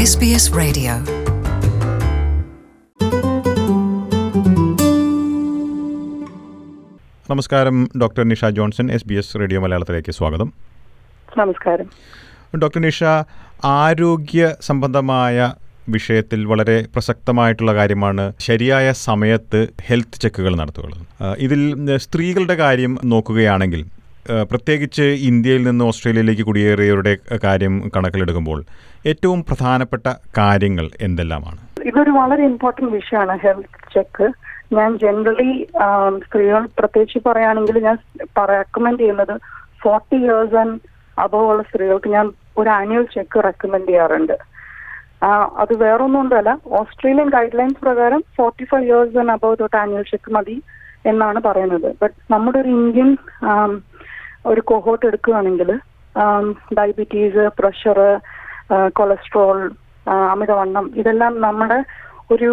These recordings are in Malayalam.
SBS Radio. നമസ്കാരം doctor Nisha Johnson S B S radio മലയാളത്തിലേക്ക് സ്വാഗതം നമസ്കാരം ഡോക്ടർ നിഷ ആരോഗ്യ സംബന്ധമായ വിഷയത്തിൽ വളരെ പ്രസക്തമായിട്ടുള്ള കാര്യമാണ് ശരിയായ സമയത്ത് ഹെൽത്ത് ചെക്കുകൾ നടത്തുക ആ, ഇതിൽ സ്ത്രീകളുടെ കാര്യം നോക്കുകയാണെങ്കിൽ ആ, പ്രത്യേകിച്ച് ഇന്ത്യയിൽ നിന്ന് ഓസ്ട്രേലിയയിലേക്ക് കുടിയേറിയവരുടെ കാര്യം കണക്കിലെടുക്കുമ്പോൾ ഏറ്റവും പ്രധാനപ്പെട്ട കാര്യങ്ങൾ എന്തെല്ലാമാണ് ഇതൊരു വളരെ ഇമ്പോർട്ടന്റ് വിഷയമാണ് ഹെൽത്ത് ചെക്ക് ഞാൻ ജനറലി സ്ത്രീകൾ പ്രത്യേകിച്ച് പറയുകയാണെങ്കിൽ ഞാൻ റെക്കമെൻഡ് ചെയ്യുന്നത് ഫോർട്ടി ഇയേഴ്സ് ആൻഡ് അബവ് ഉള്ള സ്ത്രീകൾക്ക് ഞാൻ ഒരു ആനുവൽ ചെക്ക് റെക്കമെൻഡ് ചെയ്യാറുണ്ട് ആ, അത് വേറൊന്നും കൊണ്ടല്ല ഓസ്ട്രേലിയൻ ഗൈഡ് ലൈൻസ് പ്രകാരം forty five years and above തൊട്ട് ആനുവൽ ചെക്ക് മതി എന്നാണ് പറയുന്നത് ബട്ട് നമ്മുടെ ഒരു ഇന്ത്യൻ ആം, ഒരു കൊഹോട്ട് എടുക്കുകയാണെങ്കിൽ ഡയബറ്റീസ് പ്രഷർ കൊളസ്ട്രോൾ അമിതവണ്ണം ഇതെല്ലാം നമ്മുടെ ഒരു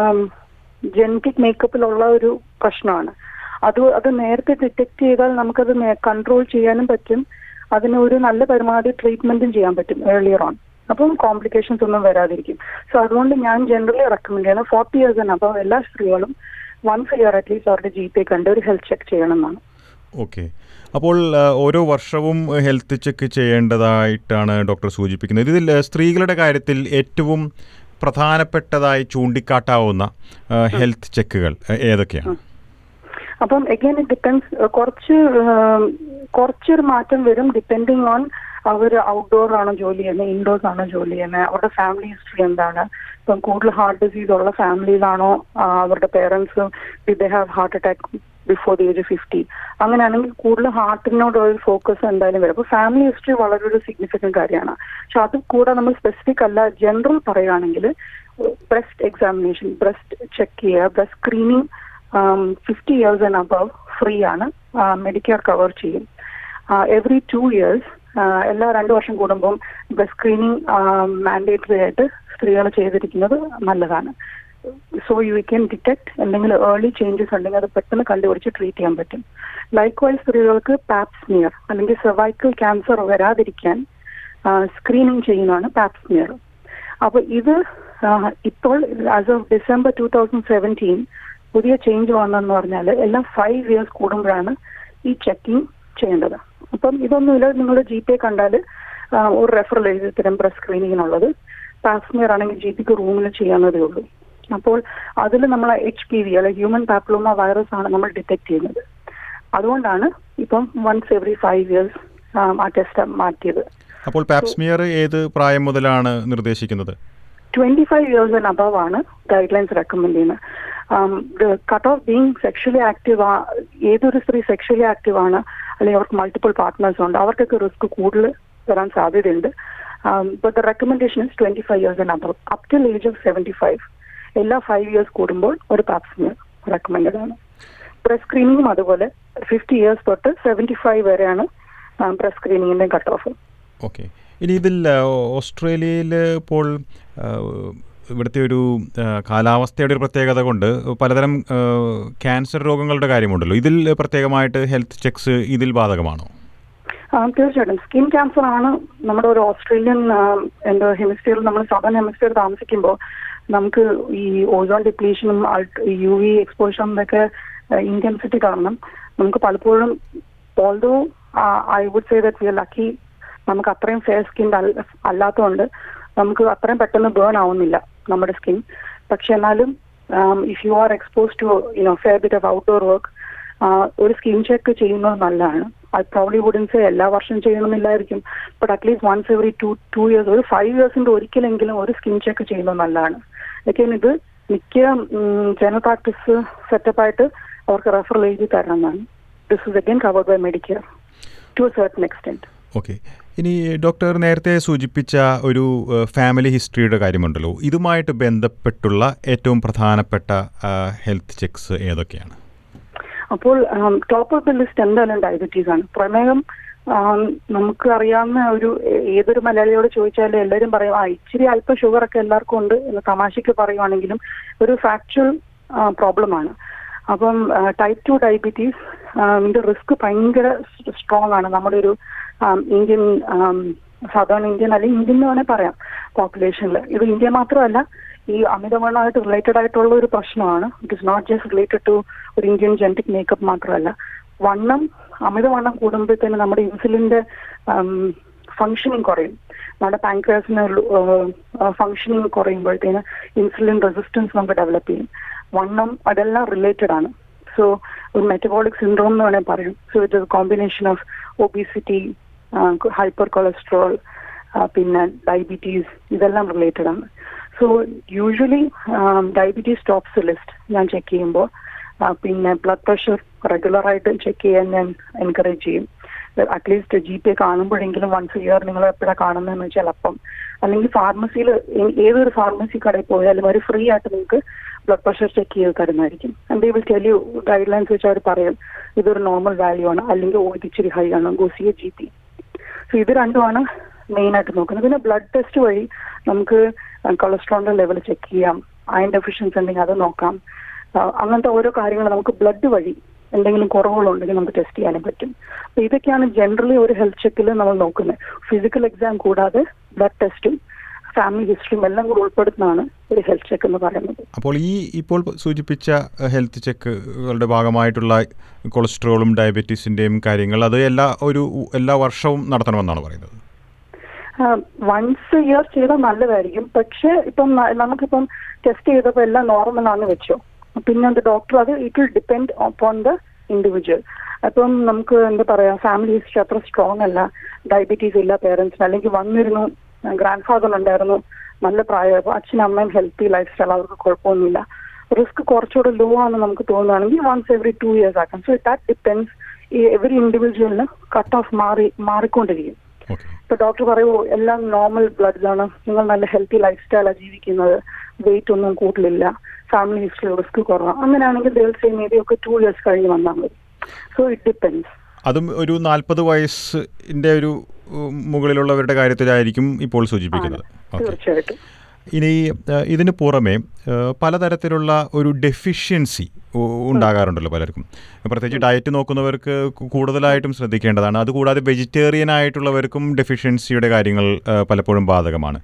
ജനറ്റിക് മേക്കപ്പിലുള്ള ഒരു പ്രശ്നമാണ് അത് അത് നേരത്തെ ഡിറ്റക്ട് ചെയ്താൽ നമുക്കത് കൺട്രോൾ ചെയ്യാനും പറ്റും അതിന് ഒരു നല്ല പരമാവധി ട്രീറ്റ്മെന്റും ചെയ്യാൻ പറ്റും ഏർലിയർ ഓൺ അപ്പം കോംപ്ലിക്കേഷൻസ് ഒന്നും വരാതിരിക്കും സോ അതുകൊണ്ട് ഞാൻ ജനറലി റെക്കമെൻഡ് ചെയ്യുന്നത് ഫോർട്ടി ഇയേഴ്സ് അപ്പോൾ എല്ലാ സ്ത്രീകളും വൺസ് ഇയർ അറ്റ്ലീസ്റ്റ് അവരുടെ ജി പി കണ്ട് ഒരു ഹെൽത്ത് ചെക്ക് ചെയ്യണം എന്നാണ് ഓക്കെ അപ്പോൾ ആ, ഓരോ വർഷവും ഹെൽത്ത് ചെക്ക് ചെയ്യേണ്ടതായിട്ടാണ് ഡോക്ടർ സൂചിപ്പിക്കുന്നത് ഇതിൽ ആ, സ്ത്രീകളുടെ കാര്യത്തിൽ ഏറ്റവും പ്രധാനപ്പെട്ടതായി ചൂണ്ടിക്കാട്ടാവുന്ന ആ, ഹെൽത്ത് ചെക്കുകൾ ആ, ഏതൊക്കെയാണ് അപ്പം എഗൈൻ ഇറ്റ് ഡിപ്പെൻസ് കുറച്ച് ഉം, കുറച്ചൊരു മാറ്റം വരും ഡിപ്പെൻഡിങ് ഓൺ അവർ ഔട്ട്ഡോർ ആണോ ജോലി ചെയ്യുന്നത് ഇൻഡോർസ് ആണോ ജോലി ചെയ്യുന്നത് അവരുടെ ഫാമിലി ഹിസ്റ്ററി എന്താണ് ഇപ്പം കൂടുതൽ ഹാർട്ട് ഡിസീസ് ഉള്ള ഫാമിലിയിലാണോ ആ, അവരുടെ പേരൻസ് ഡി they have heart attack before the age fifty അങ്ങനെയാണെങ്കിൽ കൂടുതൽ ഹാർട്ടിനോട് ഒരു ഫോക്കസ് എന്തായാലും വരും അപ്പോൾ ഫാമിലി ഹിസ്റ്ററി വളരെ ഒരു സിഗ്നിഫിക്കൻറ്റ് കാര്യമാണ് പക്ഷെ അത് കൂടെ നമ്മൾ സ്പെസിഫിക് അല്ല ജനറൽ പറയുകയാണെങ്കിൽ ബ്രസ്റ്റ് എക്സാമിനേഷൻ ബ്രസ്റ്റ് ചെക്ക് ചെയ്യുക breast screening fifty years and above free ആണ് മെഡിക്കെയർ കവർ ചെയ്യും എവറി ടു ഇയേഴ്സ് എല്ലാ രണ്ട് വർഷം കൂടുമ്പം ബ്രസ്റ്റ് സ്ക്രീനിങ് മാൻഡേറ്ററി ആയിട്ട് സ്ത്രീകൾ ചെയ്തിരിക്കുന്നത് നല്ലതാണ് സോ യു ക്യാൻ ഡിറ്റക്ട് എന്തെങ്കിലും ഏർലി ചേഞ്ചസ് ഉണ്ടെങ്കിൽ അത് പെട്ടെന്ന് കണ്ടുപിടിച്ച് ട്രീറ്റ് ചെയ്യാൻ പറ്റും ലൈക്ക് വൈസ് സ്ത്രീകൾക്ക് പാപ്സ്മിയർ അല്ലെങ്കിൽ സെർവൈക്കൽ ക്യാൻസർ വരാതിരിക്കാൻ സ്ക്രീനിങ് ചെയ്യുന്നതാണ് പാപ്സ്മിയർ അപ്പൊ ഇത് ആ, ഇപ്പോൾ as of December two thousand seventeen പുതിയ ചേഞ്ച് വന്നെന്ന് പറഞ്ഞാൽ എല്ലാം ഫൈവ് ഇയേഴ്സ് കൂടുമ്പോഴാണ് ഈ ചെക്കിംഗ് ചെയ്യേണ്ടത് അപ്പം ഇതൊന്നുമില്ല നിങ്ങൾ ജി പേ കണ്ടാൽ ഒരു റെഫറൽ എഴുതി തരും ബ്രസ്റ്റ് സ്ക്രീനിങ്ങിനുള്ളത് പാസ്മിയർ ആണെങ്കിൽ ജി പിക്ക് റൂമിൽ ചെയ്യാവുന്നതേ ഉള്ളൂ അപ്പോൾ അതിൽ നമ്മൾ എച്ച് പി വി അല്ലെങ്കിൽ ഹ്യൂമൻ പാപ്ലോമ വൈറസ് ആണ് നമ്മൾ ഡിറ്റക്ട് ചെയ്യുന്നത് അതുകൊണ്ടാണ് ഇപ്പം വൺസ് എവറി ഫൈവ് ഇയേഴ്സ് ആ ടെസ്റ്റ് മാറ്റിയത് അപ്പോൾ പാപ്സ്മിയർ ഏത് പ്രായം മുതലാണ് നിർദ്ദേശിക്കുന്നത് twenty five years and above ആണ് ഗൈഡ് ലൈൻസ് റെക്കമെൻഡ് ചെയ്യുന്നത് cut off being sexually active ഏതൊരു സ്ത്രീ സെക്ഷലി ആക്റ്റീവ് ആണ് അല്ലെങ്കിൽ അവർക്ക് മൾട്ടിപ്പിൾ പാർട്ട്നേഴ്സ് ഉണ്ട് അവർക്കൊക്കെ റിസ്ക് കൂടുതൽ വരാൻ സാധ്യതയുണ്ട് but the recommendation is twenty five years and above up to age of seventy five എല്ലാ ഫൈവ് ഇയേഴ്സ് കൂടുമ്പോൾ ഒരു പാപ്സ്മിയർ റെക്കമെൻഡഡ് ആണ് ബ്രസ്റ്റ് സ്ക്രീനിങ്ങും അതുപോലെ ഫിഫ്റ്റി ഇയേഴ്സ് തൊട്ട് സെവന്റി ഫൈവ് വരെയാണ് ബ്രസ്റ്റ് സ്ക്രീനിങ്ങിന്റെ കട്ട് ഓഫ് ഓക്കെ ഇനി ഇതിൽ ആ, ഓസ്ട്രേലിയയിൽ ഇപ്പോൾ ആ, ഇവിടുത്തെ ഒരു ആ, കാലാവസ്ഥയുടെ ഒരു പ്രത്യേകത കൊണ്ട് പലതരം ആ, ക്യാൻസർ രോഗങ്ങളുടെ കാര്യമുണ്ടല്ലോ ഇതിൽ പ്രത്യേകമായിട്ട് ഹെൽത്ത് ചെക്സ് ഇതിൽ ബാധകമാണോ ആ, തീർച്ചയായിട്ടും സ്കിൻ ക്യാൻസർ ആണ് നമ്മുടെ ഒരു ഓസ്ട്രേലിയൻ ആ, എന്താ ഹെമിസ്ഫിയറിൽ നമ്മൾ സദൺ ഹെമിസ്ഫിയർ താമസിക്കുമ്പോൾ നമുക്ക് ഈ ഓസോൺ ഡിപ്ലീഷനും യു വി എക്സ്പോഷറും ഒക്കെ ഇന്റൻസിറ്റി കാരണം നമുക്ക് പലപ്പോഴും although I would say that we are lucky നമുക്ക് അത്രയും ഫെയർ സ്കിൻ അല്ലാത്തതുകൊണ്ട് നമുക്ക് അത്രയും പെട്ടെന്ന് ബേൺ ആവുന്നില്ല നമ്മുടെ സ്കിൻ പക്ഷെ എന്നാലും if you are expose to you know fair bit of outdoor work ഒരു സ്കിൻ ചെക്ക് ചെയ്യുന്നത് നല്ലതാണ് ഐ പ്രോബ്ലി വുഡൻ സേ എല്ലാ വർഷം ചെയ്യണമെന്നില്ലായിരിക്കും but at least once every two two years ഒരു ഫൈവ് ഇയേഴ്സിന്റെ ഒരിക്കലെങ്കിലും ഒരു സ്കിൻ ചെക്ക് ചെയ്യുന്നത് നല്ലതാണ് ഒക്കെ ഇത് മിക്ക ജനറൽ പ്രാക്ടീസ് സെറ്റപ്പായിട്ട് അവർക്ക് റെഫറൽ എഴുതി തരണമെന്നാണ് this is again covered by Medicare to a certain extent okay ഇനി ഡോക്ടർ നേരത്തെ സൂചിപ്പിച്ച ഒരു ഫാമിലി ഹിസ്റ്ററിയുടെ കാര്യമുണ്ടല്ലോ ഇതുമായിട്ട് ബന്ധപ്പെട്ടുള്ള ഏറ്റവും പ്രധാനപ്പെട്ട ഹെൽത്ത് ചെക്സ് ഏതൊക്കെയാണ് അപ്പോൾ ടോപ്പ് ഓഫ് ദ ലിസ്റ്റ് എന്തായാലും ഡയബറ്റീസ് ആണ് പ്രമേഹം ആം, നമുക്ക് അറിയാവുന്ന ഒരു ഏ- ഏതൊരു മലയാളിയോട് ചോദിച്ചാലും എല്ലാവരും പറയും ആ ഇച്ചിരി അല്പം ഷുഗർ ഒക്കെ എല്ലാവർക്കും ഉണ്ട് എന്ന് തമാശയ്ക്ക് പറയുവാണെങ്കിലും ഒരു ഫാക്ച്വൽ പ്രോബ്ലമാണ് അപ്പം ടൈപ്പ് ടു ഡയബറ്റീസ് ഇതിന്റെ റിസ്ക് ഭയങ്കര സ്ട്രോങ് ആണ് നമ്മുടെ ഒരു ആം, ഇന്ത്യൻ സാധാരണ ഇന്ത്യൻ അല്ലെങ്കിൽ ഇന്ത്യൻ എന്ന് വേണേൽ പറയാം പോപ്പുലേഷനിൽ ഇത് ഇന്ത്യ മാത്രമല്ല ഈ അമിതവണ്ണമായിട്ട് റിലേറ്റഡ് ആയിട്ടുള്ള ഒരു പ്രശ്നമാണ് it is not just related to ഒരു ഇന്ത്യൻ ജനറ്റിക് മേക്കപ്പ് മാത്രമല്ല വണ്ണം അമിതവണ്ണം കൂടുമ്പോഴത്തേന് നമ്മുടെ ഇൻസുലിന്റെ ഫങ്ഷനിങ് കുറയും നമ്മുടെ പാൻക്രിയാസിന് ഫങ്ഷനിങ് കുറയുമ്പോഴത്തേന് ഇൻസുലിൻ റെസിസ്റ്റൻസ് നമുക്ക് ഡെവലപ്പ് ചെയ്യും വണ്ണം അതെല്ലാം റിലേറ്റഡ് ആണ് സോ ഒരു മെറ്റബോളിക് സിൻഡ്രോം എന്ന് വേണമെങ്കിൽ പറയും so it is combination of obesity hyper cholesterol പിന്നെ ഡയബറ്റീസ് ഇതെല്ലാം റിലേറ്റഡ് ആണ് so usually diabetes tops list ഞാൻ ചെക്ക് ചെയ്യുമ്പോൾ പിന്നെ ബ്ലഡ് പ്രഷർ റെഗുലർ ആയിട്ട് ചെക്ക് ചെയ്യാൻ ഞാൻ എൻകറേജ് ചെയ്യും അറ്റ്ലീസ്റ്റ് ജി പി കാണുമ്പോഴെങ്കിലും വൺസ് ഇയർ നിങ്ങൾ എപ്പോഴാണ് കാണുന്നതെന്ന് വെച്ചാൽ അപ്പം അല്ലെങ്കിൽ ഫാർമസിയിൽ ഏതൊരു ഫാർമസി കടയിൽ പോയാലും അവർ ഫ്രീ ആയിട്ട് നിങ്ങൾക്ക് ബ്ലഡ് പ്രഷർ ചെക്ക് ചെയ്ത് തരുന്നതായിരിക്കും and will tell you guidelines വെച്ച് അവർ പറയും ഇതൊരു നോർമൽ വാല്യൂ ആണ് അല്ലെങ്കിൽ ഓ ഇത് ഇച്ചിരി ഹൈ ആണ് go see a G P so ഇത് രണ്ടുമാണ് മെയിൻ ആയിട്ട് നോക്കുന്നത് പിന്നെ ബ്ലഡ് ടെസ്റ്റ് വഴി നമുക്ക് കൊളസ്ട്രോളിന്റെ ലെവൽ ചെക്ക് ചെയ്യാം അയൺ ഡെഫിഷ്യൻസി ഉണ്ടെങ്കിൽ അത് നോക്കാം അങ്ങനത്തെ ഓരോ കാര്യങ്ങൾ നമുക്ക് ബ്ലഡ് വഴി എന്തെങ്കിലും കുറവുകളുണ്ടെങ്കിൽ നമുക്ക് ടെസ്റ്റ് ചെയ്യാനും പറ്റും അപ്പൊ ഇതൊക്കെയാണ് ജനറലി ഒരു ഹെൽത്ത് ചെക്കിൽ നമ്മൾ നോക്കുന്നത് ഫിസിക്കൽ എക്സാം കൂടാതെ ബ്ലഡ് ടെസ്റ്റും ഫാമിലി ഹിസ്റ്ററിയും എല്ലാം കൂടി ഉൾപ്പെടുത്തുന്നതാണ് ഒരു ഹെൽത്ത് ചെക്ക് എന്ന് പറയുന്നത് അപ്പോൾ ഈ ഇപ്പോൾ സൂചിപ്പിച്ച ഹെൽത്ത് ചെക്കുകളുടെ ഭാഗമായിട്ടുള്ള കൊളസ്ട്രോളും ഡയബറ്റീസിൻ്റെയും കാര്യങ്ങൾ അത് എല്ലാ ഒരു എല്ലാ വർഷവും നടത്തണമെന്നാണ് പറയുന്നത് വൺസ് ഇയർ ചെയ്താൽ നല്ലതായിരിക്കും പക്ഷെ ഇപ്പം നമുക്കിപ്പം ടെസ്റ്റ് ചെയ്തപ്പോൾ എല്ലാം നോർമൽ ആണെന്ന് വെച്ചോ പിന്നെ അത് ഡോക്ടർ അത് it will depend on the individual അപ്പം നമുക്ക് എന്താ പറയാ ഫാമിലി ഹിസ്റ്ററി അത്ര സ്ട്രോങ് അല്ല ഡയബറ്റീസ് ഇല്ല പേരൻസിന് അല്ലെങ്കിൽ വന്നിരുന്നു ഗ്രാൻഡ് ഫാദർ ഉണ്ടായിരുന്നു നല്ല പ്രായം അച്ഛനും അമ്മയും ഹെൽത്തി ലൈഫ് സ്റ്റൈൽ അവർക്ക് കുഴപ്പമൊന്നുമില്ല റിസ്ക് കുറച്ചുകൂടെ ലോ ആണെന്ന് നമുക്ക് തോന്നുകയാണെങ്കിൽ വൺസ് എവറി ടു ഇയേഴ്സ് ആക്കാം സോ ദാറ്റ് ഡിപ്പെൻസ് ഈ എവറി ഇൻഡിവിജ്വലിന് കട്ട് ഓഫ് മാറി മാറിക്കൊണ്ടിരിക്കും ഇപ്പൊ ഡോക്ടർ പറയുമോ എല്ലാം നോർമൽ ബ്ലഡ് ആണ് നിങ്ങൾ നല്ല ഹെൽത്തി ലൈഫ് സ്റ്റൈലാണ് ജീവിക്കുന്നത് വെയിറ്റ് ഒന്നും കൂടുതലില്ല ഫാമിലി ഹിസ്റ്ററി റിസ്ക് കുറവാണ് അങ്ങനെയാണെങ്കിൽ ദിവസം മേ ബി ഒക്കെ ടു ഇയേഴ്സ് കഴിഞ്ഞ് വന്നാൽ മതി സോ ഇറ്റ് ഡിപ്പെൻസ് അതും ഒരു നാൽപ്പത് വയസ്സിന്റെ ഒരു മുകളിലുള്ളവരുടെ കാര്യത്തിലായിരിക്കും ഇപ്പോൾ സൂചിപ്പിക്കുന്നത് തീർച്ചയായിട്ടും ഇനി ഇതിന് പുറമെ പലതരത്തിലുള്ള ഒരു ഡെഫിഷ്യൻസി ഉണ്ടാകാറുണ്ടല്ലോ പലർക്കും പ്രത്യേകിച്ച് ഡയറ്റ് നോക്കുന്നവർക്ക് കൂടുതലായിട്ടും ശ്രദ്ധിക്കേണ്ടതാണ് അതുകൂടാതെ വെജിറ്റേറിയൻ ആയിട്ടുള്ളവർക്കും ഡെഫിഷ്യൻസിയുടെ കാര്യങ്ങൾ പലപ്പോഴും ബാധകമാണ്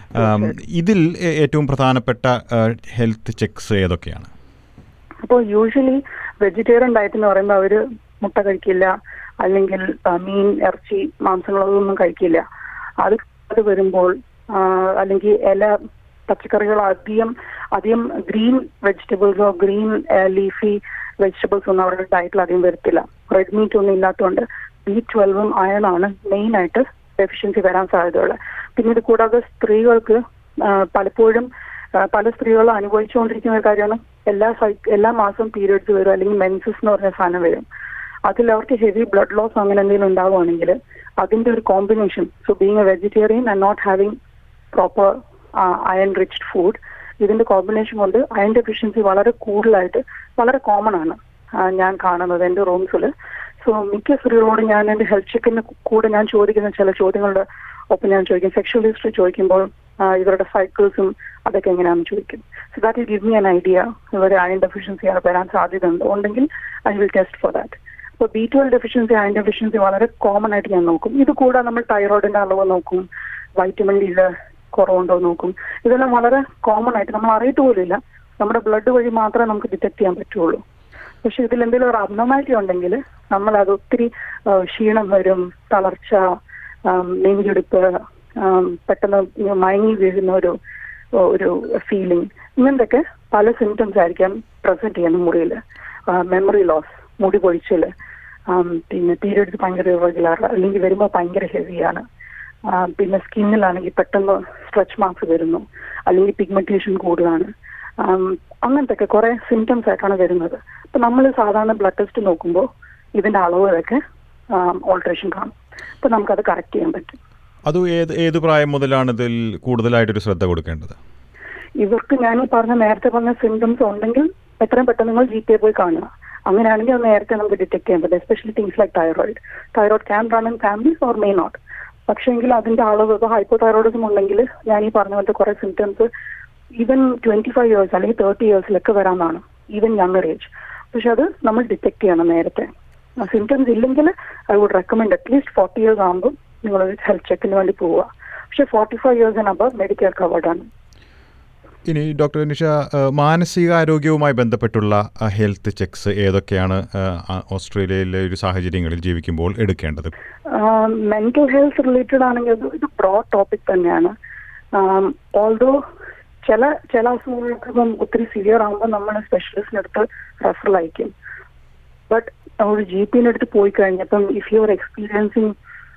ഇതിൽ ഏറ്റവും പ്രധാനപ്പെട്ട ഹെൽത്ത് ചെക്സ് ഏതൊക്കെയാണ് അപ്പോൾ യൂഷ്വലി വെജിറ്റേറിയൻ ഡയറ്റ് എന്ന് പറയുമ്പോൾ അവർ മുട്ട കഴിക്കില്ല അല്ലെങ്കിൽ മീൻ ഇറച്ചി മാംസങ്ങളൊന്നും കഴിക്കില്ല അത് അത് വരുമ്പോൾ അല്ലെങ്കിൽ ഇല പച്ചക്കറികൾ അധികം അധികം ഗ്രീൻ വെജിറ്റബിൾസോ ഗ്രീൻ ലീഫി വെജിറ്റബിൾസ് ഒന്നും അവരുടെ ഡയറ്റിൽ അധികം വരത്തില്ല റെഡ് മീറ്റ് ഒന്നും ഇല്ലാത്തതുകൊണ്ട് ബി ട്വൽവും അയണാണ് മെയിൻ ആയിട്ട് ഡെഫിഷ്യൻസി വരാൻ സാധ്യതയുള്ളത് പിന്നെ ഇത് കൂടാതെ സ്ത്രീകൾക്ക് പലപ്പോഴും പല സ്ത്രീകളും അനുഭവിച്ചുകൊണ്ടിരിക്കുന്ന ഒരു കാര്യമാണ് എല്ലാ സൈ എല്ലാ മാസവും പീരിയഡ്സ് വരും അല്ലെങ്കിൽ മെൻസസ് എന്ന് പറഞ്ഞ സാധനം വരും അതിൽ അവർക്ക് ഹെവി ബ്ലഡ് ലോസ് അങ്ങനെ എന്തെങ്കിലും ഉണ്ടാവുകയാണെങ്കിൽ അതിന്റെ ഒരു combination so being a vegetarian and not having proper iron riched food ഇതിന്റെ കോമ്പിനേഷൻ കൊണ്ട് അയൺ ഡെഫിഷ്യൻസി വളരെ കൂടുതലായിട്ട് വളരെ കോമൺ ആണ് ഞാൻ കാണുന്നത് എൻ്റെ റൂംസിൽ സോ മിക്ക സ്ത്രീകളോട് ഞാൻ എൻ്റെ ഹെൽത്ത് ചെക്കിന് കൂടെ ഞാൻ ചോദിക്കുന്ന ചില ചോദ്യങ്ങളുടെ ഒപ്പം ഞാൻ ചോദിക്കും സെക്ഷൽ ഹിസ്റ്ററി ചോദിക്കുമ്പോൾ ഇവരുടെ സൈക്കിൾസും അതൊക്കെ എങ്ങനെയാണെന്ന് ചോദിക്കും so that give me an idea ഇവർ അയൺ ഡെഫിഷ്യൻസി വരാൻ സാധ്യത ഉണ്ട് ഉണ്ടെങ്കിൽ I will test for that അപ്പോൾ B twelve deficiency iron deficiency വളരെ കോമൺ ആയിട്ട് ഞാൻ നോക്കും ഇത് കൂടാതെ നമ്മൾ തൈറോയിഡിന്റെ അളവ് നോക്കും വൈറ്റമിൻ ഡിയിലെ കുറവുണ്ടോ നോക്കും ഇതെല്ലാം വളരെ കോമൺ ആയിട്ട് നമ്മൾ അറിയിട്ട് പോലുമില്ല നമ്മുടെ ബ്ലഡ് വഴി മാത്രമേ നമുക്ക് ഡിറ്റക്ട് ചെയ്യാൻ പറ്റുള്ളൂ പക്ഷെ ഇതിൽ എന്തെങ്കിലും ഒരു അബ്നോമാലിറ്റി ഉണ്ടെങ്കിൽ നമ്മൾ അത് ഒത്തിരി ക്ഷീണം വരും തളർച്ച നെഞ്ചെടുപ്പ് പെട്ടെന്ന് മയങ്ങി വീഴുന്ന ഒരു ഒരു ഫീലിംഗ് ഇങ്ങനത്തെ പല സിംറ്റംസ് ആയിരിക്കാം പ്രസന്റ് ചെയ്യുന്ന മുറിയിൽ മെമ്മറി ലോസ് മുടി പൊഴിച്ചില് പിന്നെ പീരിയഡ്സ് ഭയങ്കര ഇറഗുലർ അല്ലെങ്കിൽ വരുമ്പോൾ ഭയങ്കര ഹെവിയാണ് പിന്നെ സ്കിന്നിലാണെങ്കിൽ പെട്ടെന്ന് സ്ട്രെച്ച് മാർക്സ് വരുന്നു അല്ലെങ്കിൽ പിഗ്മെന്റേഷൻ കൂടുതലാണ് അങ്ങനത്തെ ഒക്കെ കുറെ സിംറ്റംസ് ആയിട്ടാണ് വരുന്നത് അപ്പൊ നമ്മൾ സാധാരണ ബ്ലഡ് ടെസ്റ്റ് നോക്കുമ്പോൾ ഇതിന്റെ അളവുകളൊക്കെ ഓൾട്രേഷൻ കാണും അപ്പൊ നമുക്കത് കറക്റ്റ് ചെയ്യാൻ പറ്റും അത് ഏത് ഏത് പ്രായം മുതലാണ് ഇതിൽ കൂടുതലായിട്ടൊരു ശ്രദ്ധ കൊടുക്കേണ്ടത് ഇവർക്ക് ഞാൻ ഈ പറഞ്ഞ നേരത്തെ പറഞ്ഞ സിംറ്റംസ് ഉണ്ടെങ്കിൽ എത്രയും പെട്ടെന്ന് നിങ്ങൾ ജി പി പോയി കാണുക അങ്ങനെയാണെങ്കിൽ അത് നേരത്തെ നമുക്ക് ഡിറ്റക്ട് ചെയ്യാൻ പറ്റും especially things like thyroid thyroid can run in families or may not പക്ഷേങ്കിൽ അതിന്റെ അളവ് ഇപ്പോൾ ഹൈപ്പോ തൈറോയിഡിസം ഉണ്ടെങ്കിൽ ഞാൻ ഈ പറഞ്ഞ പോലത്തെ കുറെ symptoms even twenty five years അല്ലെങ്കിൽ തേർട്ടി ഇയേഴ്സിലൊക്കെ വരാമെന്നാണ് ഈവൻ യങ്ങർ ഏജ് പക്ഷെ അത് നമ്മൾ ഡിറ്റക്ട് ചെയ്യണം നേരത്തെ സിംറ്റംസ് ഇല്ലെങ്കിൽ I would recommend at least forty years ആകുമ്പോൾ നിങ്ങളൊരു ഹെൽത്ത് ചെക്കിന് വേണ്ടി പോവുക പക്ഷെ forty five years and above Medicare covered ആണ് ഇനി ഡോക്ടർ നിഷ ഏഹ്, മാനസികാരോഗ്യവുമായി ബന്ധപ്പെട്ടുള്ള അഹ്, ഹെൽത്ത് ചെക്സ് ഏതൊക്കെയാണ് ഏഹ്, ആ- ഓസ്ട്രേലിയയിലെ ഒരു സാഹചര്യങ്ങളിൽ ജീവിക്കുമ്പോൾ എടുക്കേണ്ടത് മെന്റൽ ഹെൽത്ത് റിലേറ്റഡ് ആണെങ്കിൽ അത് ഇത് ബ്രോഡ് ടോപ്പിക് തന്നെയാണ് ഓൾദോ ചില ചില അസുഖങ്ങൾക്ക് ഇപ്പം ഒത്തിരി സിവിയർ ആകുമ്പോൾ നമ്മൾ സ്പെഷ്യലിസ്റ്റിന്റെ അടുത്ത് റെഫറൽ അയക്കും ബട്ട് ഒരു ജി പിന്റെ അടുത്ത് പോയി കഴിഞ്ഞപ്പം ഇഫ് യു ആർ എക്സ്പീരിയൻസിങ്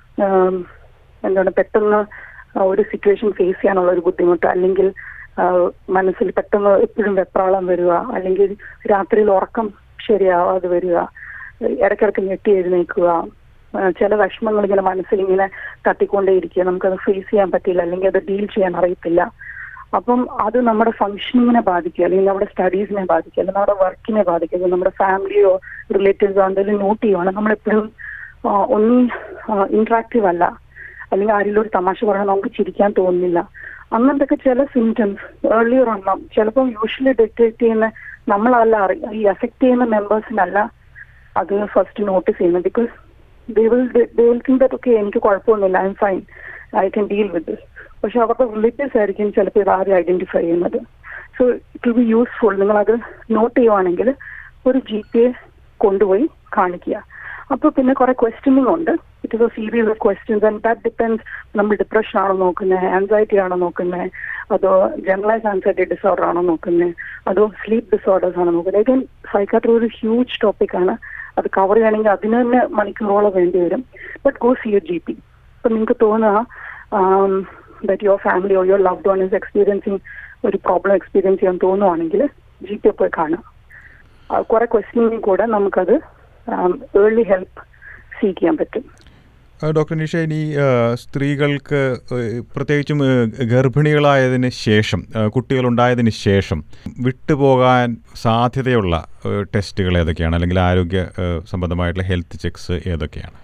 എന്താണ് പെട്ടെന്ന് ആ, ഒരു സിറ്റുവേഷൻ ഫേസ് ചെയ്യാനുള്ള ഒരു ബുദ്ധിമുട്ട് അല്ലെങ്കിൽ ആ, മനസ്സിൽ പെട്ടെന്ന് എപ്പോഴും വെപ്രാളം വരിക അല്ലെങ്കിൽ രാത്രിയിൽ ഉറക്കം ശരിയാവാതെ വരിക ഇടയ്ക്കിടയ്ക്ക് ഞെട്ടി എഴുന്നേക്കുക ആ, ചില വിഷമങ്ങൾ ഇങ്ങനെ മനസ്സിൽ ഇങ്ങനെ തട്ടിക്കൊണ്ടേയിരിക്കുക നമുക്കത് ഫേസ് ചെയ്യാൻ പറ്റില്ല അല്ലെങ്കിൽ അത് ഡീൽ ചെയ്യാൻ അറിയത്തില്ല അപ്പം അത് നമ്മുടെ ഫങ്ഷനിങ്ങിനെ ബാധിക്കുക അല്ലെങ്കിൽ നമ്മുടെ സ്റ്റഡീസിനെ ബാധിക്കുക അല്ലെങ്കിൽ നമ്മുടെ വർക്കിനെ ബാധിക്കുക നമ്മുടെ ഫാമിലിയോ റിലേറ്റീവ്സോ എന്തെങ്കിലും നോട്ട് ചെയ്യുവാണ് നമ്മളെപ്പോഴും ആ, ഒന്നും ഇന്ററാക്റ്റീവ് അല്ല അല്ലെങ്കിൽ ആരെങ്കിലും ഒരു തമാശ പറഞ്ഞാൽ നമുക്ക് ചിരിക്കാൻ തോന്നുന്നില്ല അങ്ങനത്തെ ഒക്കെ ചില സിംറ്റംസ് ഏർലിയർ ഉണ്ടാവും ചിലപ്പോൾ യൂഷ്വലി ഡിറ്റക്ട് ചെയ്യുന്ന നമ്മളല്ല അറി ഈ എഫക്ട് ചെയ്യുന്ന മെമ്പേഴ്സിനല്ല അത് ഫസ്റ്റ് നോട്ടീസ് ചെയ്യുന്നത് because they will they will think that okay എനിക്ക് കുഴപ്പമൊന്നുമില്ല I'm fine I can deal with this പക്ഷെ അവരുടെ റിലേറ്റീവ്സ് ആയിരിക്കും ചിലപ്പോൾ ഇത് ആദ്യം ഐഡന്റിഫൈ ചെയ്യുന്നത് so it will be useful നിങ്ങളത് നോട്ട് ചെയ്യുവാണെങ്കിൽ ഒരു ജി പി എ കൊണ്ടുപോയി കാണിക്കുക അപ്പോൾ പിന്നെ കുറെ ക്വസ്റ്റ്യനിങ് ഉണ്ട് it is a series of questions and that depends നമ്മൾ ഡിപ്രഷൻ ആണോ നോക്കുന്നത് ആൻസൈറ്റി ആണോ നോക്കുന്നത് അതോ ജനറലൈസ് ആൻസൈറ്റി ഡിസോർഡർ ആണോ നോക്കുന്നത് അതോ സ്ലീപ്പ് ഡിസോർഡേഴ്സ് ആണോ നോക്കുന്നത് again സൈക്കാട്രി ഒരു ഹ്യൂജ് ടോപ്പിക് ആണ് അത് കവർ ചെയ്യണമെങ്കിൽ അതിന് തന്നെ മണിക്കൂറോളം വേണ്ടി വരും but go see you G P ഇപ്പൊ നിങ്ങൾക്ക് തോന്നുക that your family or your loved one is experiencing ഒരു പ്രോബ്ലം എക്സ്പീരിയൻസ് ചെയ്യാൻ തോന്നുവാണെങ്കിൽ ജി പി പോയി കാണുക ആ, കുറെ ക്വസ്റ്റ്യനിൽ കൂടെ നമുക്കത് ഏർലി ഹെൽപ്പ് സീക്ക് ചെയ്യാൻ പറ്റും ആ, ഡോക്ടർ നിഷ ഇനി ആ, സ്ത്രീകൾക്ക് ഏഹ്, പ്രത്യേകിച്ചും ഏഹ്, ഗർഭിണികളായതിന് ശേഷം ആ, കുട്ടികളുണ്ടായതിന് ശേഷം വിട്ടുപോകാൻ സാധ്യതയുള്ള ഏഹ്, ടെസ്റ്റുകൾ ഏതൊക്കെയാണ് അല്ലെങ്കിൽ ആരോഗ്യ ഏഹ്, സംബന്ധമായിട്ടുള്ള ഹെൽത്ത് ചെക്സ് ഏതൊക്കെയാണ്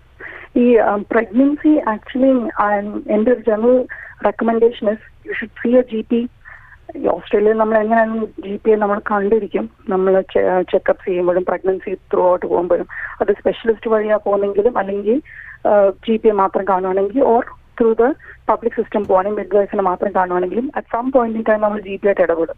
ഈ പ്രഗ്നൻസി ആക്ച്വലി എൻ്റെ ഒരു general recommendation is you should see a G P ഓസ്ട്രേലിയയിൽ നമ്മൾ എങ്ങനെയാണ് ജി പി നമ്മൾ കണ്ടിരിക്കും നമ്മൾ ചെക്കപ്പ് ചെയ്യുമ്പോഴും പ്രഗ്നൻസി ത്രൂ ഔട്ട് പോകുമ്പോഴും അത് സ്പെഷ്യലിസ്റ്റ് വഴിയാ പോകുന്നെങ്കിലും അല്ലെങ്കിൽ ജി പി മാത്രം കാണുവാണെങ്കിൽ or through the public system പോവാണെങ്കിൽ മിഡ് വൈസിനെ മാത്രം കാണുവാണെങ്കിലും at some point in time നമ്മൾ ജി പി ആയിട്ട് ഇടപെടും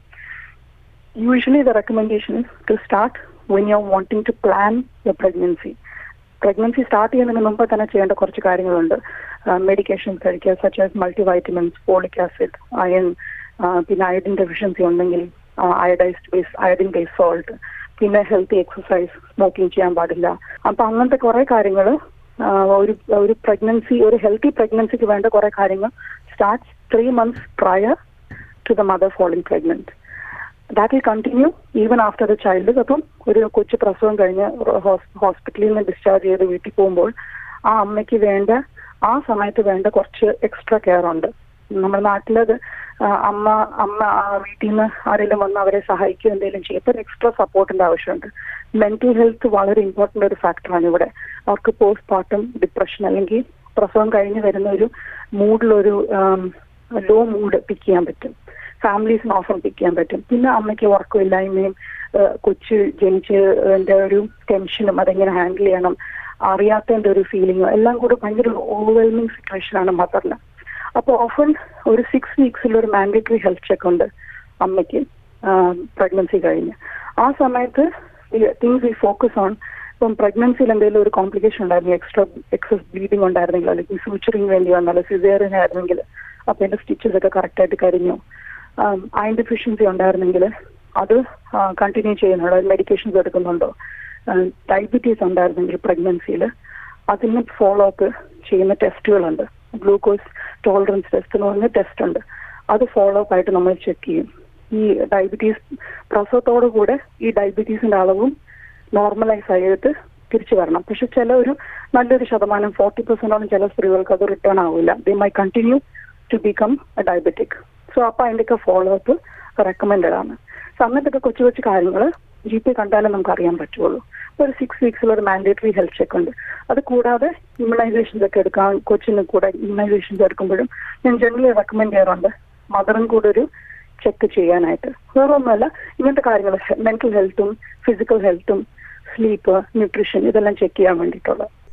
usually the recommendation is to start when you are wanting to plan your pregnancy pregnancy start ചെയ്യുന്നതിന് മുമ്പ് തന്നെ ചെയ്യേണ്ട കുറച്ച് കാര്യങ്ങളുണ്ട് മെഡിക്കേഷൻ കഴിക്കുക such as multi vitamins folic acid iron പിന്നെ അയഡിൻ ഡെഫിഷ്യൻസി ഉണ്ടെങ്കിൽ iodized base iodine base salt പിന്നെ ഹെൽത്തി എക്സസൈസ് സ്മോക്കിംഗ് ചെയ്യാൻ പാടില്ല അപ്പൊ അങ്ങനത്തെ കുറെ കാര്യങ്ങൾ ഒരു ഒരു പ്രഗ്നൻസി ഒരു ഹെൽത്തി പ്രഗ്നൻസിക്ക് വേണ്ട കുറെ കാര്യങ്ങൾ start three months prior to the mother falling pregnant that will continue even after the child അപ്പം ഒരു കൊച്ചു പ്രസവം കഴിഞ്ഞ് ഹോസ്പിറ്റലിൽ നിന്ന് ഡിസ്ചാർജ് ചെയ്ത് വീട്ടിൽ പോകുമ്പോൾ ആ അമ്മയ്ക്ക് വേണ്ട ആ സമയത്ത് വേണ്ട കുറച്ച് എക്സ്ട്രാ കെയർ ഉണ്ട് നമ്മുടെ നാട്ടിലത് ആ, അമ്മ അമ്മ ആ വീട്ടിൽ നിന്ന് ആരെങ്കിലും വന്ന് അവരെ സഹായിക്കുക എന്തെങ്കിലും ചെയ്യും അപ്പോൾ എക്സ്ട്രാ സപ്പോർട്ടിന്റെ ആവശ്യമുണ്ട് മെന്റൽ ഹെൽത്ത് വളരെ ഇമ്പോർട്ടന്റ് ഒരു ഫാക്ടറാണ് ഇവിടെ അവർക്ക് പോസ്റ്റ് പാർട്ടം ഡിപ്രഷൻ അല്ലെങ്കിൽ പ്രസവം കഴിഞ്ഞ് വരുന്ന ഒരു മൂഡിലൊരു ലോ മൂഡ് പിക്ക് ചെയ്യാൻ പറ്റും ഫാമിലീസിന് ഓഫർ പിക്ക് ചെയ്യാൻ പറ്റും പിന്നെ അമ്മയ്ക്ക് ഉറക്കമില്ലായ്മയും ആ, കൊച്ച് ജനിച്ച് എൻ്റെ ഒരു ടെൻഷനും അതെങ്ങനെ ഹാൻഡിൽ ചെയ്യണം അറിയാത്തതിന്റെ ഒരു ഫീലിങ്ങും എല്ലാം കൂടെ ഭയങ്കര ഓവർവെൽമിങ് സിറ്റുവേഷൻ ആണ് മദറിന് അപ്പോൾ ഓഫൺ ഒരു സിക്സ് വീക്സിൽ ഒരു മാൻഡേറ്ററി ഹെൽത്ത് ചെക്ക് ഉണ്ട് അമ്മയ്ക്ക് പ്രഗ്നൻസി കഴിഞ്ഞ് ആ സമയത്ത് തിങ്സ് വി ഫോക്കസ് ഓൺ ഇപ്പം പ്രഗ്നൻസിയിൽ എന്തെങ്കിലും ഒരു കോംപ്ലിക്കേഷൻ ഉണ്ടായിരുന്നു എക്സ്ട്രാ എക്സസ് ബ്ലീഡിംഗ് ഉണ്ടായിരുന്നെങ്കിൽ അല്ലെങ്കിൽ സൂച്ചറിങ് വേണ്ടി വന്നാൽ സിസേറിയൻ ആയിരുന്നെങ്കിൽ അപ്പൊ എന്റെ സ്റ്റിച്ചസ് ഒക്കെ കറക്റ്റ് ആയിട്ട് കരിഞ്ഞു അയൺ ഡെഫിഷ്യൻസി ഉണ്ടായിരുന്നെങ്കിൽ അത് കണ്ടിന്യൂ ചെയ്യുന്നുണ്ടോ മെഡിക്കേഷൻസ് എടുക്കുന്നുണ്ടോ ഡയബറ്റീസ് ഉണ്ടായിരുന്നെങ്കിൽ പ്രഗ്നൻസിയിൽ അതിന് ഫോളോ അപ്പ് ചെയ്യുന്ന ടെസ്റ്റുകളുണ്ട് ഗ്ലൂക്കോസ് ടോളറൻസ് ടെസ്റ്റ് എന്ന് പറഞ്ഞ ടെസ്റ്റ് ഉണ്ട് അത് ഫോളോ അപ്പ് ആയിട്ട് നമ്മൾ ചെക്ക് ചെയ്യും ഈ ഡയബറ്റീസ് പ്രസവത്തോടു കൂടെ ഈ ഡയബറ്റീസിന്റെ അളവും നോർമലൈസ് ആയിട്ട് തിരിച്ചു വരണം പക്ഷെ ചില ഒരു നല്ലൊരു ശതമാനം ഫോർട്ടി പെർസെന്റോളം ചില സ്ത്രീകൾക്ക് അത് റിട്ടേൺ ആവില്ല they may continue to become diabetic so അപ്പൊ അതിന്റെയൊക്കെ ഫോളോ അപ്പ് റെക്കമെൻഡഡ് ആണ് സോ അങ്ങനത്തെ കൊച്ചു കൊച്ചു കാര്യങ്ങൾ ജി പി കണ്ടാലേ നമുക്ക് അറിയാൻ പറ്റുള്ളൂ ഒരു സിക്സ് വീക്സിൽ ഒരു മാൻഡേറ്ററി ഹെൽത്ത് ചെക്ക് ഉണ്ട് അത് കൂടാതെ ഇമ്മ്യൂണൈസേഷൻസ് ഒക്കെ എടുക്കാൻ കൊച്ചിന് കൂടെ ഇമ്മ്യൂണൈസേഷൻസ് എടുക്കുമ്പോഴും ഞാൻ ജനറലി റെക്കമെൻഡ് ചെയ്യാറുണ്ട് മദറും കൂടെ ഒരു ചെക്ക് ചെയ്യാനായിട്ട് വേറെ ഒന്നുമല്ല ഇങ്ങനത്തെ കാര്യങ്ങൾ മെന്റൽ ഹെൽത്തും ഫിസിക്കൽ ഹെൽത്തും സ്ലീപ്പ് ന്യൂട്രീഷൻ ഇതെല്ലാം ചെക്ക് ചെയ്യാൻ വേണ്ടിയിട്ടുള്ളത്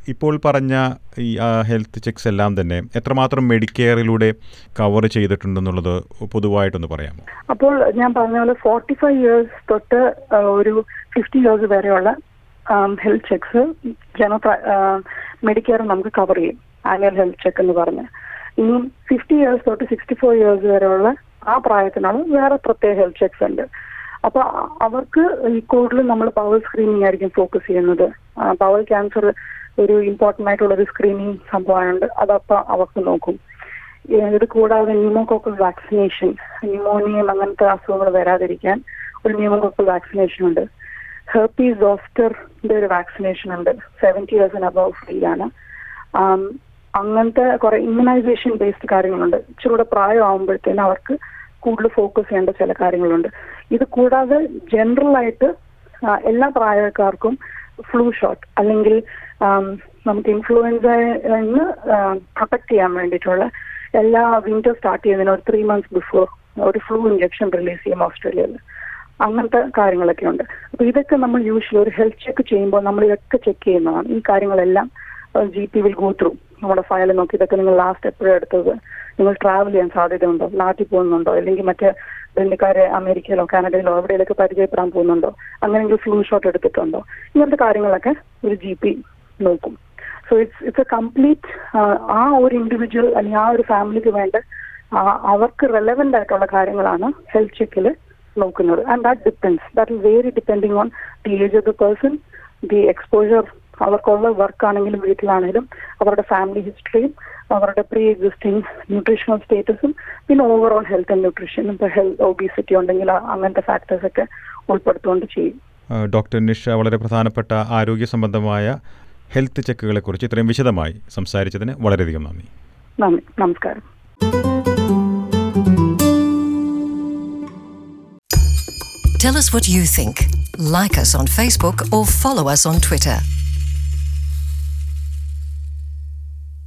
ഇപ്പോൾ പറഞ്ഞ ഈ ഹെൽത്ത് ചെക്സ് എല്ലാം തന്നെ എത്രമാത്രം മെഡിക്കെയറിലൂടെ കവർ ചെയ്തിട്ടുണ്ടെന്നുള്ളത് പൊതുവായിട്ടൊന്ന് പറയാമോ അപ്പോൾ ഞാൻ പറഞ്ഞ പോലെ ഫോർട്ടി ഫൈവ് ഇയേഴ്സ് തൊട്ട് ആ, ഒരു ഫിഫ്റ്റി ഇയേഴ്സ് വരെയുള്ള ഹെൽത്ത് ചെക്സ് ജന മെഡിക്കെയർ നമുക്ക് കവർ ചെയ്യും ആനുവൽ ഹെൽത്ത് ചെക്ക് എന്ന് പറഞ്ഞ് ഇനി ഫിഫ്റ്റി ഇയേഴ്സ് തൊട്ട് സിക്സ്റ്റി ഫോർ ഇയേഴ്സ് വരെയുള്ള ആ പ്രായത്തിനാണ് വേറെ പ്രത്യേക ഹെൽത്ത് ചെക്സ് ഉണ്ട് അപ്പൊ അ- അവർക്ക് ഈ കൂടുതലും നമ്മൾ പവർ സ്ക്രീനിങ് ആയിരിക്കും ഫോക്കസ് ചെയ്യുന്നത് പവർ ക്യാൻസർ ഒരു ഇമ്പോർട്ടന്റ് ആയിട്ടുള്ള ഒരു സ്ക്രീനിങ് സംഭവമുണ്ട് അതപ്പോ അവർക്ക് നോക്കും ഏഹ് ഇത് കൂടാതെ ന്യൂമോകോക്കൽ വാക്സിനേഷൻ ന്യൂമോണിയം അങ്ങനത്തെ അസുഖങ്ങൾ വരാതിരിക്കാൻ ഒരു ന്യൂമോകോക്കൽ വാക്സിനേഷൻ ഉണ്ട് ഹെർപ്പീസ് സോസ്റ്ററിന്റെ ഒരു വാക്സിനേഷൻ ഉണ്ട് സെവൻറ്റി ഇയേഴ്സിന് അബവ് ഫ്രീ ആണ് ആം, അങ്ങനത്തെ കുറെ ഇമ്മ്യൂണൈസേഷൻ ബേസ്ഡ് കാര്യങ്ങളുണ്ട് ഇച്ചിരി കൂടെ പ്രായമാകുമ്പോഴത്തേന് അവർക്ക് കൂടുതൽ ഫോക്കസ് ചെയ്യേണ്ട ചില കാര്യങ്ങളുണ്ട് ഇത് കൂടാതെ ജനറൽ ആയിട്ട് ആ, എല്ലാ പ്രായക്കാർക്കും ഫ്ലൂ ഷോട്ട് അല്ലെങ്കിൽ ആം, നമുക്ക് ഇൻഫ്ലുവൻസന്ന് പ്രൊട്ടക്ട് ചെയ്യാൻ വേണ്ടിയിട്ടുള്ള എല്ലാ വിന്റർ സ്റ്റാർട്ട് ചെയ്യുന്നതിന് ഒരു ത്രീ മന്ത്സ് ബിഫോർ ഒരു ഫ്ലൂ ഇഞ്ചക്ഷൻ റിലീസ് ചെയ്യും ഓസ്ട്രേലിയയിൽ അങ്ങനത്തെ കാര്യങ്ങളൊക്കെ ഉണ്ട് അപ്പൊ ഇതൊക്കെ നമ്മൾ യൂഷ്വലി ഒരു ഹെൽത്ത് ചെക്ക് ചെയ്യുമ്പോൾ നമ്മൾ ഇതൊക്കെ ചെക്ക് ചെയ്യുന്നതാണ് ഈ കാര്യങ്ങളെല്ലാം G P will go through നമ്മുടെ ഫയൽ നോക്കി ഇതൊക്കെ നിങ്ങൾ ലാസ്റ്റ് എപ്പോഴും എടുത്തത് നിങ്ങൾ ട്രാവൽ ചെയ്യാൻ സാധ്യതയുണ്ടോ നാട്ടിൽ പോകുന്നുണ്ടോ അല്ലെങ്കിൽ മറ്റേ ബന്ധുക്കാരെ അമേരിക്കയിലോ കാനഡയിലോ എവിടെയൊക്കെ പരിചയപ്പെടാൻ പോകുന്നുണ്ടോ അങ്ങനെയെങ്കിൽ ഫ്ലൂ ഷോട്ട് എടുത്തിട്ടുണ്ടോ ഇങ്ങനത്തെ കാര്യങ്ങളൊക്കെ ഒരു ജി പി നോക്കും so it's it's a complete ആ ഒരു ഇൻഡിവിജ്വൽ അല്ലെങ്കിൽ ആ ഒരു ഫാമിലിക്ക് വേണ്ട ആ, അവർക്ക് റെലവെന്റ് ആയിട്ടുള്ള കാര്യങ്ങളാണ് ഹെൽത്ത് ചെക്കിൽ നോക്കുന്നത് and that depends that is very depending on the age of the person the exposure അവർക്കുള്ള വർക്ക് ആണെങ്കിലും വീട്ടിലാണെങ്കിലും അവരുടെ ഫാമിലി ഹിസ്റ്ററിയും അവരുടെ പ്രീ എക്സിസ്റ്റിംഗ് ന്യൂട്രീഷണൽ സ്റ്റേറ്റസും പിന്നെ ഓവറോൾ ഹെൽത്ത് ആൻഡ് ന്യൂട്രീഷൻ ഇപ്പൊ ഹെൽത്ത് ഒബീസിറ്റി ഉണ്ടെങ്കിൽ ആ- അങ്ങനത്തെ ഫാക്ടേഴ്സ് ഒക്കെ ഉൾപ്പെടുത്തുകൊണ്ട് ചെയ്യും ആ, ഡോക്ടർ നിഷ വളരെ പ്രധാനപ്പെട്ട ആരോഗ്യ സംബന്ധമായ ഹെൽത്ത് ചെക്കുകളെക്കുറിച്ച് ഇത്രയും വിശദമായി സംസാരിച്ചതിന് വളരെയധികം നന്ദി നന്ദി നമസ്കാരം Tell us what you think. Like us on Facebook or follow us on Twitter.